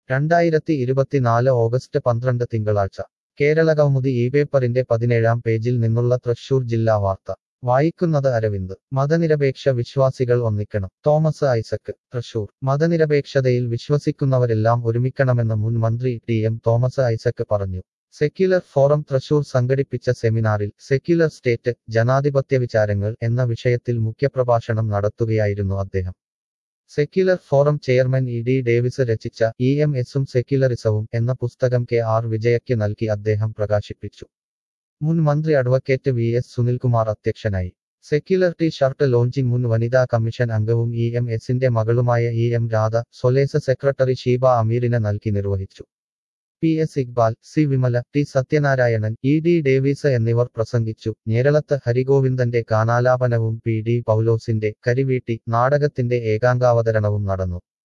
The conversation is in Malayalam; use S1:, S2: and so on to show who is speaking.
S1: രണ്ടായിരത്തി ഇരുപത്തിനാല് ഓഗസ്റ്റ് പന്ത്രണ്ട് തിങ്കളാഴ്ച കേരള കൗമുദി ഈ പേപ്പറിന്റെ പതിനേഴാം പേജിൽ നിന്നുള്ള തൃശൂർ ജില്ലാ വാർത്ത വായിക്കുന്നത് അരവിന്ദ് മതനിരപേക്ഷ വിശ്വാസികൾ ഒന്നിക്കണം തോമസ് ഐസക് തൃശൂർ മതനിരപേക്ഷതയിൽ വിശ്വസിക്കുന്നവരെല്ലാം ഒരുമിക്കണമെന്ന് മുൻ മന്ത്രി ടി എം തോമസ് ഐസക് പറഞ്ഞു സെക്യുലർ ഫോറം തൃശൂർ സംഘടിപ്പിച്ച സെമിനാറിൽ സെക്യുലർ സ്റ്റേറ്റ് ജനാധിപത്യ വിചാരങ്ങൾ എന്ന വിഷയത്തിൽ മുഖ്യപ്രഭാഷണം നടത്തുകയായിരുന്നു അദ്ദേഹം secular forum chairman E D Davis രചിച്ച ഇ എം എസും സെക്യുലറിസവും എന്ന പുസ്തകം കെ ആർ വിജയയ്ക്ക് നൽകി അദ്ദേഹം പ്രകാശിപ്പിച്ചു മുൻ മന്ത്രി അഡ്വക്കേറ്റ് വി എസ് സുനിൽകുമാർ അധ്യക്ഷനായി സെക്യുലർ ടി ഷർട്ട് ലോഞ്ചിംഗ് മുൻ വനിതാ കമ്മീഷൻ അംഗവും ഇ എം എസിന്റെ മകളുമായ E M Radha Solace secretary Sheeba അമീറിന് നൽകി നിർവഹിച്ചു P S Iqbal C Vimala T Sathyanarayanan E D Davis എന്നിവർ പ്രസംഗിച്ചു ഞേരളത്ത് ഹരിഗോവിന്ദന്റെ ഗാനാലാപനവും പി ഡി പൗലോസിന്റെ കരിവീട്ടി നാടകത്തിന്റെ ഏകാംഗാവതരണവും നടന്നു